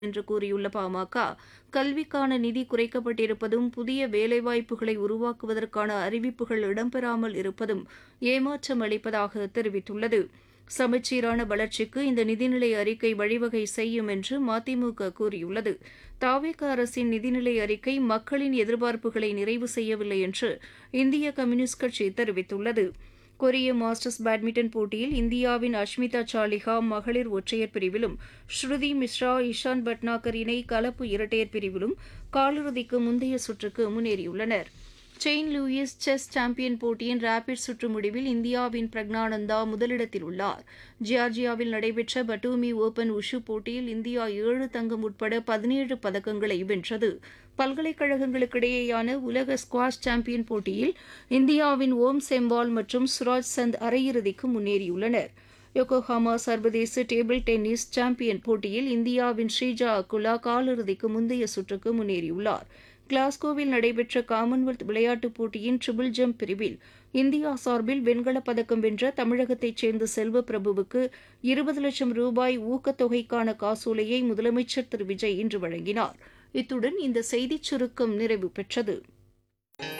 என்று கூறியுள்ள பாமக கல்விக்கான நிதி குறைக்கப்பட்டிருப்பதும் புதிய வேலைவாய்ப்புகளை உருவாக்குவதற்கான அறிவிப்புகள் இடம்பெறாமல் இருப்பதும் ஏமாற்றம் அளிப்பதாக தெரிவித்துள்ளது சமச்சீரான வளர்ச்சிக்கு இந்த நிதிநிலை அறிக்கை வழிவகை செய்யும் என்று மதிமுக கூறியுள்ளது தாவேக அரசின் நிதிநிலை அறிக்கை மக்களின் எதிர்பார்ப்புகளை நிறைவு செய்யவில்லை என்று இந்திய கம்யூனிஸ்ட் கட்சி தெரிவித்துள்ளது கொரிய மாஸ்டர்ஸ் பேட்மிண்டன் போட்டியில் இந்தியாவின் அஷ்மிதா சாலிஹா மகளிர் ஒற்றையர் பிரிவிலும் ஸ்ருதி மிஸ்ரா இஷான் பட்னாகர் இணை கலப்பு இரட்டையர் பிரிவிலும் காலிறுதிக்கு முந்தைய சுற்றுக்கு முன்னேறியுள்ளனர் செயின் லூயிஸ் செஸ் சாம்பியன் போட்டியின் ரேபிட் சுற்று முடிவில் இந்தியாவின் பிரக்னானந்தா முதலிடத்தில் உள்ளார் ஜியார்ஜியாவில் நடைபெற்ற பட்டூமி ஓபன் உஷு போட்டியில் இந்தியா ஏழு தங்கம் உட்பட பதினேழு பதக்கங்களை வென்றது பல்கலைக்கழகங்களுக்கிடையேயான உலக ஸ்குவாஷ் சாம்பியன் போட்டியில் இந்தியாவின் ஓம் செம்பால் மற்றும் சுராஜ் சந்த் அரையிறுதிக்கு முன்னேறியுள்ளனர் யோகோஹாமா சர்வதேச டேபிள் டென்னிஸ் சாம்பியன் போட்டியில் இந்தியாவின் ஸ்ரீஜா அகுலா காலிறுதிக்கு முந்தைய சுற்றுக்கு முன்னேறியுள்ளார் கிளாஸ்கோவில் நடைபெற்ற காமன்வெல்த் விளையாட்டுப் போட்டியின் ட்ரிபிள் ஜம்ப் பிரிவில் இந்தியா சார்பில் வெண்கலப் பதக்கம் வென்ற தமிழகத்தைச் சேர்ந்த செல்வ பிரபுவுக்கு இருபது லட்சம் ரூபாய் ஊக்கத்தொகைக்கான காசோலையை முதலமைச்சர் திரு விஜய் இன்று வழங்கினார் இத்துடன் இந்த செய்திச் சுருக்கம் நிறைவு பெற்றது